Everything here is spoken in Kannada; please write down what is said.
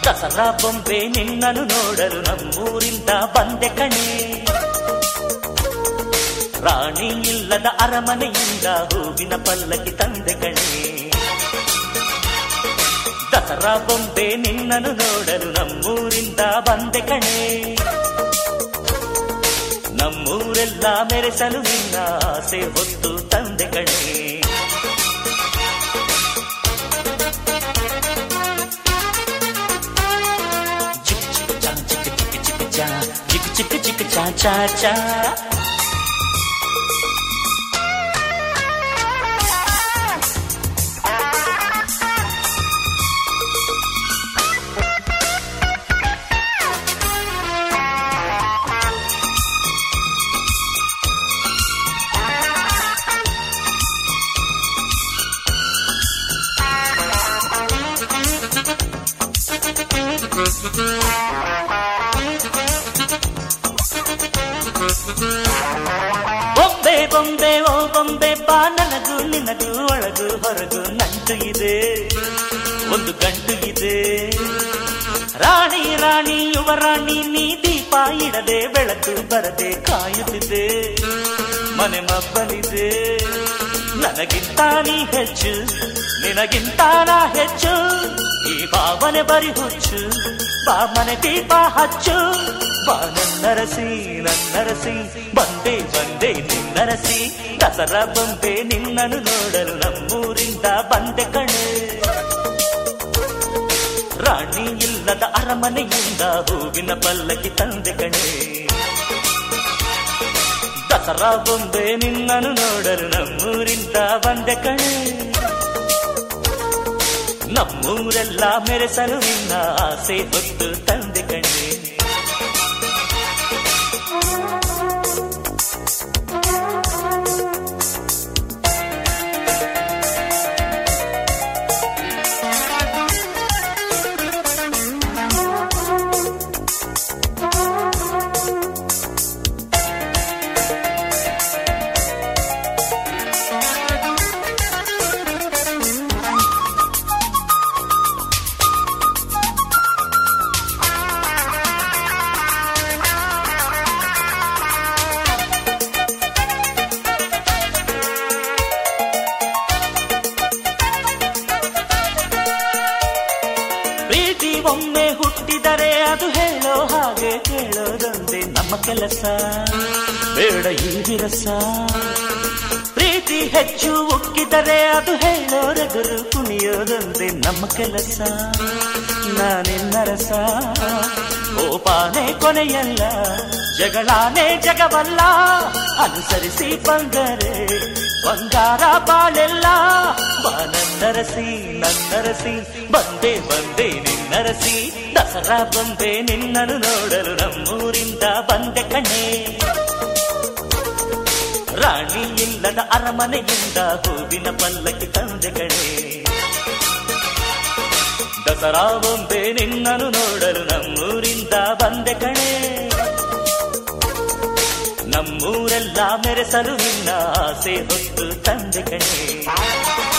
ದಸರಾ ಬೊಂಬೆ ನಿನ್ನನ್ನು ನೋಡಲು ನಮ್ಮೂರಿಂದ ಬಂದೆ ಕಣೆ ರಾಣಿ ಇಲ್ಲದ ಅರಮನೆಯಿಂದ ಹೂವಿನ ಪಲ್ಲಕ್ಕಿ ತಂದೆ ಕಣೆ ದಸರಾ ಬೊಂಬೆ ನಿನ್ನನ್ನು ನೋಡಲು ನಮ್ಮೂರಿಂದ ಬಂದೆ ಕಣೆ ನಮ್ಮೂರೆಲ್ಲ ಮೆರೆಸಲು ನಿನ್ನ ಆಸೆ ಹೊತ್ತು ತಂದೆ ಕಣೆ ಚಿಕ್ಕ ಚಿಕ್ಕ ಚಾ ಚಿಕ್ಕ ಚಿಕ್ಕ ಚಿಕ್ಕ ಚಾ ಚಿಕ್ಕ ಚಿಕ್ಕ ಚಿಕ್ಕ ಚಾ ಚಾ ಚಾ ಬೊಂಬೆ ಬೊಂಬೆ ಓ ಬೊಂಬೆ ಬಾ ನನಗೂ ನಿನಗೂ ಒಳಗು ಹೊರಗು ನಂಟು ಇದೆ ಒಂದು ಗಂಟು ಇದೆ ರಾಣಿ ರಾಣಿ ಯುವರಾಣಿ ನೀ ದೀಪ ಇಡದೆ ಬೆಳಕು ಬರದೆ ಕಾಯುತ್ತಿದೆ ಮನೆ ಮಬ್ಬಲಿದೆ ನನಗಿಂತ ನೀ ಹೆಚ್ಚು ನಿನಗಿಂತ ನಾ ಹೆಚ್ಚು ಈ ಭಾವನೆ ಬರಿ ಹುಚ್ಚು ಬಾ ಮನೆ ದೀಪ ಹಚ್ಚು ಬಾ ನನ್ನರಸಿ ನನ್ನರಸಿ ಬಂದೆ ಬಂದೆ ನಿನ್ನರಸಿ ದಸರಾ ಬಂದೆ ನಿನ್ನನ್ನು ನೋಡಲು ನಮ್ಮೂರಿಂದ ಬಂದೆ ಕಣೆ ರಾಣಿ ಇಲ್ಲದ ಅರಮನೆಯಿಂದ ಹೂವಿನ ಪಲ್ಲಕ್ಕಿ ತಂದೆ ಕಣೆ ದಸರಾ ಬೊಂಬೆ ನಿನ್ನನ್ನು ನೋಡಲು ನಮ್ಮೂರಿಂದ ಬಂದೆ ಕಣೆ ನಮ್ಮೂರೆಲ್ಲ ಮೆರೆಸಲು ನಿನ್ನ ಆಸೆ ಹೊತ್ತು ತಂದೆ ಕಣೆ ಪ್ರೀತಿ ಒಮ್ಮೆ ಹುಟ್ಟಿದರೆ ಅದು ಹೇಳೋ ಹಾಗೆ ಕೇಳೋದೊಂದೇ ನಮ್ಮ ಕೆಲಸ ಬೇಡ ಈ ವಿರಸ ಪ್ರೀತಿ ಹೆಚ್ಚು ಉಕ್ಕಿದರೆ ಅದು ಹೇಳೋರೆದುರು ಕುಣಿಯೋದೊಂದೇ ನಮ್ಮ ಕೆಲಸ ನಾನಿನ್ನರಸ ಕೋಪಾನೇ ಕೊನೆಯಲ್ಲ ಜಗಳಾನೇ ಜಗವಲ್ಲ ಅನುಸರಿಸಿ ಬಂದರೆ ಬಂಗಾರ ಬಾಳೆಲ್ಲ ಬಾ ನನ್ನರಸಿ ನನ್ನರಸಿ ಬಂದೆ ಬಂದೆ ನಿನ್ನರಸಿ ದಸರಾ ಬಂದೆ ನಿನ್ನನ್ನು ನೋಡಲು ನಮ್ಮೂರಿಂದ ಬಂದೆ ಕಣೆ ರಾಣಿ ಇಲ್ಲದ ಅರಮನೆಯಿಂದ ಹೂವಿನ ಪಲ್ಲಕ್ಕಿ ತಂದೆ ಕಣೆ ದಸರಾ ಒಂದೇ ನಿನ್ನನ್ನು ನೋಡಲು ನಮ್ಮೂರಿಂದ ಬಂದೆ ಕಣೆ ನಮ್ಮೂರೆಲ್ಲ ಮೆರೆಸಲು ನಿನ್ನ ಆಸೆ ಹೊತ್ತು ತಂದೆ ಕಣೆ